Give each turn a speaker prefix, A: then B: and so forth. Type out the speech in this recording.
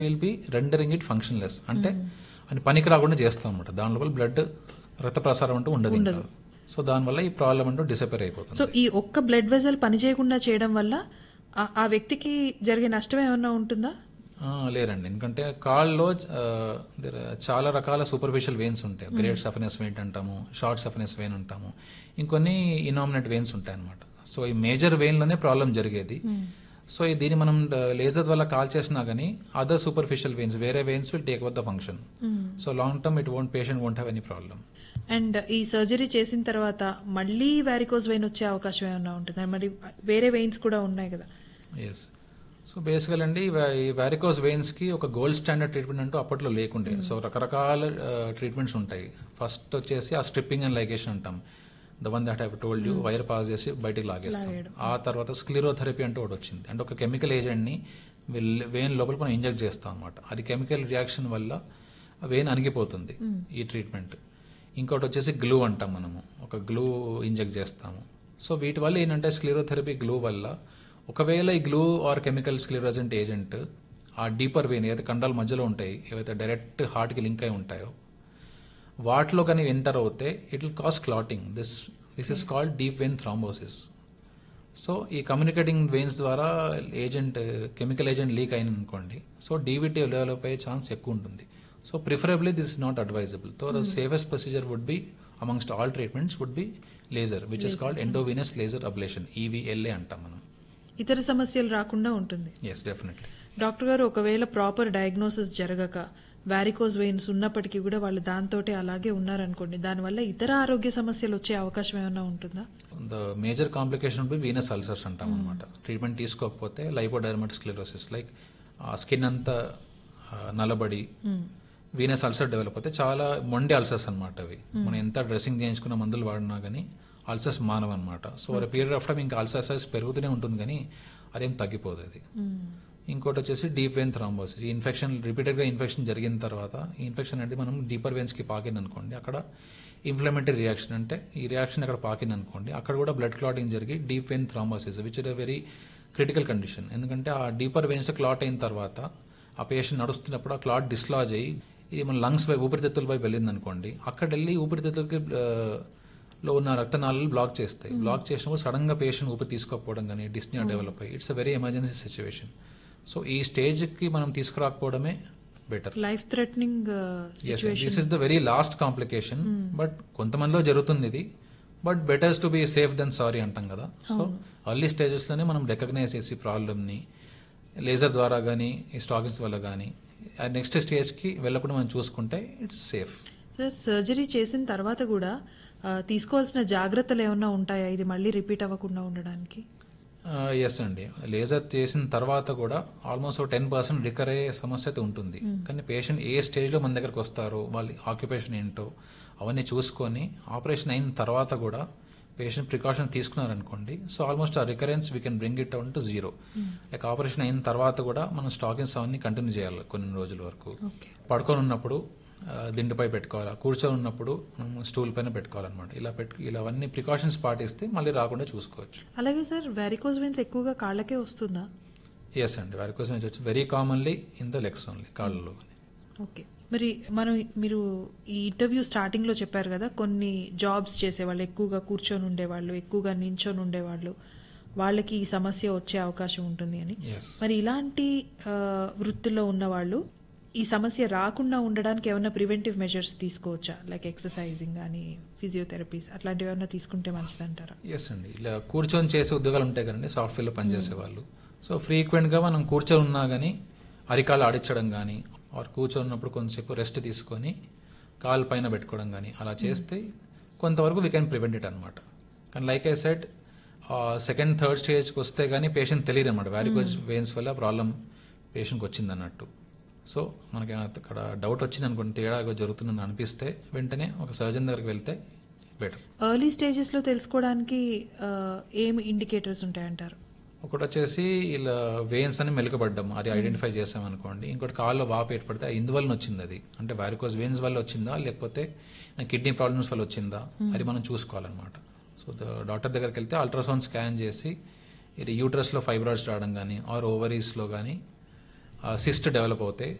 A: Will be rendering it functionless అంటే అని పనికి రాకుండా చేస్తాం అనమాట దాని లోపల బ్లడ్ రక్త ప్రసారం అంటూ ఉండదు ఇంకా. సో దానివల్ల ఈ ప్రాబ్లం అంటూ డిసపేర్ అయిపోతుంది
B: సో ఈ ఒక్క బ్లడ్ వెజల్ పనిచేయకుండా చేయడం వల్ల ఆ- ఆ వ్యక్తికి జరిగే నష్టం ఏమన్నా ఉంటుందా
A: ఆ, లేరండి ఎందుకంటే కాళ్ళలో ఆ, there are చాలా రకాల సూపర్ఫిషియల్ వెయిన్స్ ఉంటాయి గ్రేట్ సఫినెస్ వెయిన్ అంటాము షార్ట్ సఫినెస్ వెయిన్ అంటాము ఇంకొన్ని ఇనామినేట్ వెయిన్స్ ఉంటాయి అనమాట సో ఈ మేజర్ వెయిన్లోనే ప్రాబ్లం జరిగేది సో ఈ దీన్ని మనం లేజర్ వల్ల కాల్ చేసినా కానీ అదర్ సూపర్ఫిషియల్ వెయిన్స్ వేరే veins will take with the function so long term it won't patient won't have any problem
B: and ఈ సర్జరీ చేసిన తర్వాత మళ్ళీ వ్యారికోజ్ వెయిన్ వచ్చే అవకాశం ఏమన్నా ఉంటుందా మరి వేరే వెయిన్స్ కూడా ఉన్నాయి కదా
A: ఎస్ సో బేసికల్ అండి ఇవ- ఈ వ్యారికోస్ వెయిన్స్ కి ఒక గోల్డ్ స్టాండర్డ్ ట్రీట్మెంట్ అంటూ అప్పట్లో లేకుండే సో రకరకాల ట్రీట్మెంట్స్ ఉంటాయి ఫస్ట్ వచ్చేసి ఆ స్ట్రిప్పింగ్ అండ్ లైగేషన్ అంటాం the one that have told you wire pass చేసి బయటికి లాగేస్తాం ఆ తర్వాత స్క్లిరోథెరపీ అంటూ ఒకటి వచ్చింది అంటే ఒక కెమికల్ ఏజెంట్ ని వెయిన్ లోపల మనం ఇంజెక్ట్ చేస్తాం అనమాట అది కెమికల్ రియాక్షన్ వల్ల వెయిన్ అణిగిపోతుంది ఈ ట్రీట్మెంట్ ఇంకోటి వచ్చేసి గ్లూ అంటాం మనము ఒక గ్లూ ఇంజెక్ట్ చేస్తాము సో వీటి వల్ల ఏంటంటే స్క్లిరోథెరపీ గ్లూ వల్ల ఒకవేళ ఈ glue or chemical sclerosant agent ఆ డీపర్ వెయిన్ ఏదైతే కండాల మధ్యలో ఉంటాయి ఏవైతే డైరెక్ట్ హార్ట్కి లింక్ అయి ఉంటాయో వాటిలో కానీ ఎంటర్ అవుతే it will cause clotting this this is called deep vein thrombosis so ఈ కమ్యూనికేటింగ్ వెయిన్స్ ద్వారా ఏజెంట్ కెమికల్ ఏజెంట్ లీక్ అయిన అనుకోండి సో డీవీటీ డెవలప్ అయ్యే ఛాన్స్ ఎక్కువ ఉంటుంది so preferably this is not advisable so the safest procedure would be amongst all treatments would be laser which is called endovenous laser ablation EVLA అంటాం మనం
B: ఇతర సమస్యలు రాకుండా ఉంటుంది
A: ఎస్ డెఫినెట్లీ
B: డాక్టర్ గారు ఒకవేళ ప్రాపర్ డయాగ్నోసిస్ జరగక వ్యారికోజ్ వెయిన్స్ ఉన్నప్పటికీ కూడా వాళ్ళు దాంతోటే అలాగే ఉన్నారనుకోండి దానివల్ల ఇతర ఆరోగ్య సమస్యలు వచ్చే అవకాశం ఏమైనా ఉంటుందా
A: the major complication be venous ulcers అంటాం అనమాట ట్రీట్మెంట్ తీసుకోకపోతే లైపోడర్మటిక్ స్క్లెరోసిస్ లైక్ స్కిన్ అంతా ఆ, నలబడి వీనస్ అల్సర్ డెవలప్ అయితే చాలా మొండి అల్సర్స్ అనమాట అవి మనం ఎంత డ్రెస్సింగ్ చేయించుకున్న మందులు వాడినా కానీ అల్సర్స్ మానవ అనమాట సో ఒక పీరియడ్ ఆఫ్ టైం ఇంకా అల్సర్ సైజ్ పెరుగుతూనే ఉంటుంది కానీ అదేం తగ్గిపోదు అది ఇంకోటి వచ్చేసి డీప్ వెయిన్ థ్రాంబోసిస్ ఈ ఇన్ఫెక్షన్ రిపీటెడ్గా ఇన్ఫెక్షన్ జరిగిన తర్వాత ఈ ఇన్ఫెక్షన్ అనేది మనం డీపర్ వెయిన్స్కి పాకింది అనుకోండి అక్కడ ఇన్ఫ్లమేటరీ రియాక్షన్ అంటే ఈ రియాక్షన్ అక్కడ పాకింది అనుకోండి అక్కడ కూడా బ్లడ్ క్లాటింగ్ జరిగి deep vein thrombosis which is a very critical condition ఎందుకంటే ఆ డీపర్ వెయిన్స్ క్లాట్ అయిన తర్వాత ఆ పేషెంట్ నడుస్తున్నప్పుడు ఆ క్లాట్ డిస్లాజ్ అయ్యి ఇది మన లంగ్స్ వైపు ఊపిరితిత్తుల వైపు వెళ్ళింది అనుకోండి అక్కడ వెళ్ళి ఊపిరితిత్తులకి ఆ, లో ఉన్న రక్తనాళాలు బ్లాక్ చేస్తాయి బ్లాక్ చేసినప్పుడు సడన్ గా పేషెంట్ ఊపిరి తీసుకోకపోవడం కానీ డిస్నియా డెవలప్ అయ్యి it's a very emergency situation so ఈ స్టేజ్ కి మనం తీసుకురాకపోవడమే better
B: life threatening
A: as this is the very last complication but కొంతమందిలో జరుగుతుంది ఇది but better's to be safe then sorry అంటాం కదా సో అర్లీ స్టేజెస్ లోనే మనం రికగ్నైజ్ చేసి ప్రాబ్లమ్ ని లేజర్ ద్వారా కానీ ఈ స్టాకింగ్స్ వల్ల కానీ నెక్స్ట్ స్టేజ్ కి వెళ్ళకుండా మనం చూసుకుంటే ఇట్స్ సేఫ్
B: సార్ సర్జరీ చేసిన తర్వాత కూడా ఆ, తీసుకోవాల్సిన జాగ్రత్తలు ఏమన్నా ఉంటాయా ఇది మళ్ళీ రిపీట్ అవ్వకుండా ఉండడానికి
A: ఎస్ అండి లేజర్ చేసిన తర్వాత కూడా ఆల్మోస్ట్ టెన్ పర్సెంట్ రికర్ అయ్యే సమస్య అయితే ఉంటుంది కానీ పేషెంట్ ఏ స్టేజ్లో మన దగ్గరకు వస్తారో వాళ్ళ ఆక్యుపేషన్ ఏంటో అవన్నీ చూసుకొని ఆపరేషన్ అయిన తర్వాత కూడా పేషెంట్ ప్రికాషన్ తీసుకున్నారనుకోండి సో ఆల్మోస్ట్ ఆ recurrence we can bring it down to zero like operation అయిన తర్వాత కూడా మనం స్టాకింగ్స్ అవన్నీ కంటిన్యూ చేయాలి కొన్ని రోజుల వరకు
B: ఓకే
A: పడుకొని ఉన్నప్పుడు ఆ, దిండుపై పెట్టుకోవాలా కూర్చొని ఉన్నప్పుడు మనం స్టూల్ పైన పెట్టుకోవాలన్నమాట ఇలా పెట్టు ఇలా అవన్నీ ప్రికాషన్స్ పాటిస్తే మళ్ళీ రాకుండా చూసుకోవచ్చు
B: అలాగే సార్ వ్యారికోజ్ వెయిన్స్ ఎక్కువగా కాళ్ళకే వస్తుందా
A: ఎస్ అండి వారి కోసం వచ్చి very commonly in the legs only కాళ్ళలో
B: ఓకే మరి మనం మీరు ఈ ఇంటర్వ్యూ స్టార్టింగ్ లో చెప్పారు కదా కొన్ని జాబ్స్ చేసేవాళ్ళు ఎక్కువగా కూర్చొని ఉండేవాళ్ళు ఎక్కువగా నించొని ఉండేవాళ్ళు వాళ్ళకి ఈ సమస్య వచ్చే అవకాశం ఉంటుంది అని
A: ఎస్
B: మరి ఇలాంటి ఆ, వృత్తిలో ఉన్నవాళ్ళు ఈ సమస్య రాకుండా ఉండడానికి ఏమైనా ప్రివెంటివ్ మెజర్స్ తీసుకోవచ్చా లైక్ ఎక్సర్సైజింగ్ కానీ ఫిజియోథెరపీస్ అట్లాంటివి ఏమైనా తీసుకుంటే మంచిదంటారా
A: ఎస్ అండి ఇలా కూర్చొని చేసే ఉద్యోగాలు ఉంటాయి కదండి సాఫ్ట్వేర్లో పనిచేసే వాళ్ళు సో ఫ్రీక్వెంట్గా మనం కూర్చొని ఉన్నా కానీ అరికాలు ఆడించడం కానీ ఆర్ కూర్చొని ఉన్నప్పుడు కొంతసేపు రెస్ట్ తీసుకొని కాలు పైన పెట్టుకోవడం కానీ అలా చేస్తే కొంతవరకు వీ కెన్ ప్రివెంట్ ఇట్ అనమాట కానీ like I said second third స్టేజ్కి వస్తే కానీ పేషెంట్ తెలియదు అనమాట వ్యారికోజ్ వెయిన్స్ వల్ల ప్రాబ్లం పేషెంట్కి వచ్చింది అన్నట్టు సో మనకి అక్కడ డౌట్ వచ్చింది అనుకోండి తేడా ఏదో జరుగుతుందని అనిపిస్తే వెంటనే ఒక సర్జన్ దగ్గరికి వెళ్తే బెటర్
B: ఎర్లీ స్టేజెస్ లో తెలుసుకోవడానికి ఆ, ఏం ఇండికేటర్స్ ఉంటాయంటారు
A: ఒకటి వచ్చేసి ఇలా వెయిన్స్ అని మెలకబడ్డం అది ఐడెంటిఫై చేసాం అనుకోండి ఇంకోటి కాల్లో వాపు ఏర్పడితే అది ఇందువల్ల వచ్చింది అది అంటే వారికోజ్ వెయిన్స్ వల్ల వచ్చిందా లేకపోతే కిడ్నీ ప్రాబ్లమ్స్ వల్ల వచ్చిందా అది మనం చూసుకోవాలన్నమాట సో డాక్టర్ దగ్గరికి వెళ్తే అల్ట్రాసౌండ్ స్కాన్ చేసి ఇది యూట్రస్లో ఫైబ్రాయిడ్స్ రావడం కానీ ఆర్ ఓవరీస్లో కానీ సిస్ట్ డెవలప్ అవుతాయి